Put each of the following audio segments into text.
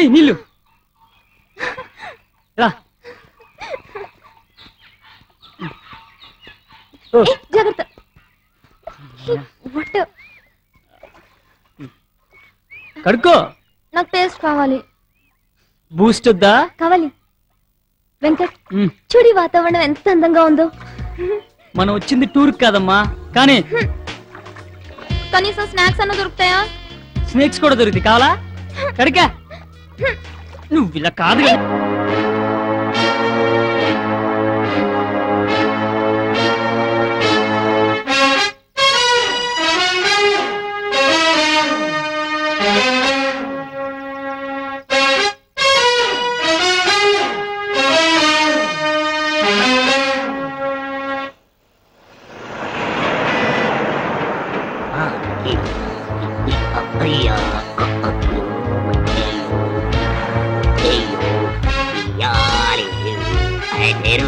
ఏయ్ నీళ్ళు రా ఓ, జాగ్రత్త వట్ కడుక్కో నాకు టేస్ట్ కావాలి బూస్ట్ వద్దా కావాలి వెంకట్ మ్, చూడి వాతావరణం ఎంత అందంగా ఉందో మనం వచ్చింది టూర్ కాదమ్మా కానీ కనీసం స్నాక్స్ అన్న దొరుకుతాయా స్నేక్స్ కూడా దొరుకుతాయి కావాలా కడికా నువ్వు ఇలా కాదు కదా. అయ్యా నేను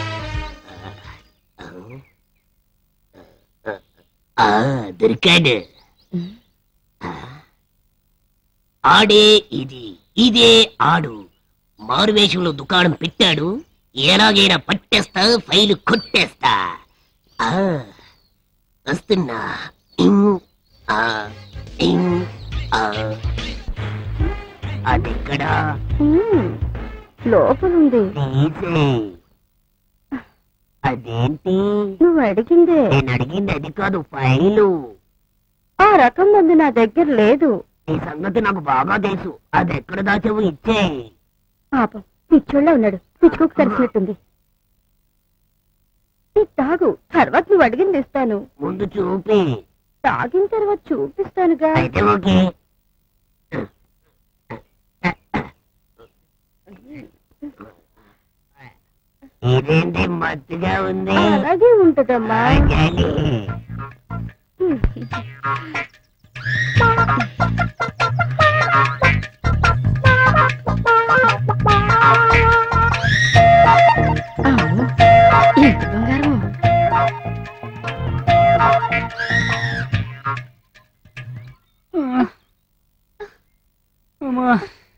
దొరికాడు ఆడే ఇది ఇదే ఆడు మారువేషంలో దుకాణం పెట్టాడు ఎలాగైనా పట్టేస్తా ఫైలు కొట్టేస్తా ఆ, వస్తున్నా ఇంగ్, ఆ, ఇంగ్, ఆ. అదెక్కడా లోపలుంది తీసే అదేంటి నువ్వు అడిగిందే నేను అడిగింది అది కాదు ఫైలు ఆ రకం మంది నా దగ్గర లేదు ఈ సంగతి నాకు బాగా తెలుసు అది ఎక్కడ దాచావు ఇచ్చే పాపం పిచ్చోళ్ళ ఉన్నాడు పిచ్చుకోకు తెలిసినట్టుంది ఇది తాగు తర్వాత నువ్వు అడిగింది ఇస్తాను ముందు చూపి తాగిన తర్వాత చూపిస్తానుగా అయితే ఓకే ఇదేంటి మత్తుగా ఉంది అలాగే ఉంటదమ్మా జాలి. అమ్మో, ఎంత బంగారం అమ్మా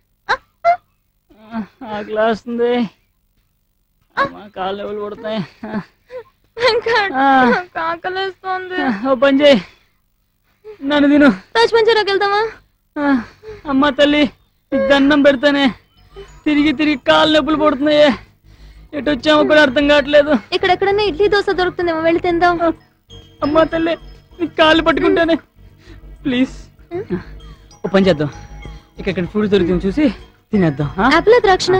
ఆకలేస్తుంది అమ్మా కాళ్ళు ఎవరు పడుతున్నాయి వెంకట్ ఆ. నాకు ఆకలేస్తోంది ఓ పని చేయి నన్ను తిను తాజ్ పంచరాకి వెళ్దామా ఆ, అమ్మా తల్లి నీకు దండం పెడతానే తిరిగి తిరిగి కాళ్ళు నొప్పులు పడుతున్నాయే ఎటు వచ్చామో కూడా అర్థం కావట్లేదు ఇక్కడెక్కడన్నా ఇడ్లీ దోశ దొరుకుతుందేమో వెళ్ళి తిందాం అమ్మా తల్లి నీ కాళ్ళు పట్టుకుంటానే ప్లీజ్ ఓ పని చేద్దాం ఇక్కడ ఫుడ్ దొరికింది చూసి తినేద్దాం ఆ? ఆపిల్ ద్రాక్షణ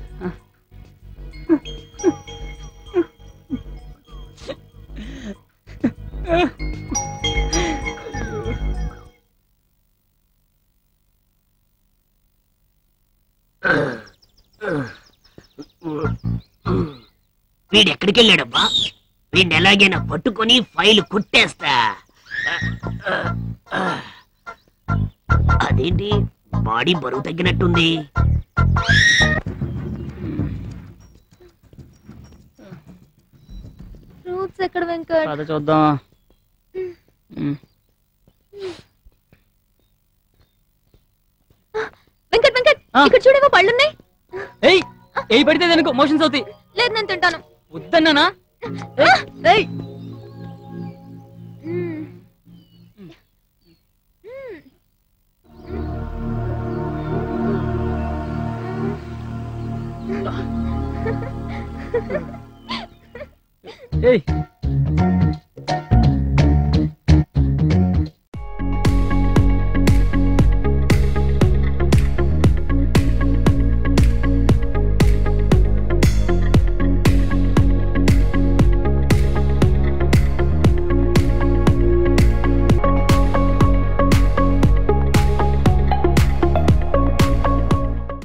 వీడు ఎక్కడికి వెళ్ళాడబ్బా వీడిని ఎలాగైనా పట్టుకొని ఫైల్ కుట్టేస్తా అదేంటి బాడీ బరువు తగ్గినట్టుంది ఫ్రూట్స్ ఎక్కడ వెంకట్ పద చూద్దాం ఉమ్. వెంకట్ వెంకట్ ఆ. ఇక్కడ చూడేవో పళ్ళున్నాయి ఏయ్ ఏయ్ పడితే దానికి మోషన్స్ అవుతాయి లేదు నేను తింటాను వద్దన్నానా ఏయ్, ఏయ్ మ్మ్. ఏయ్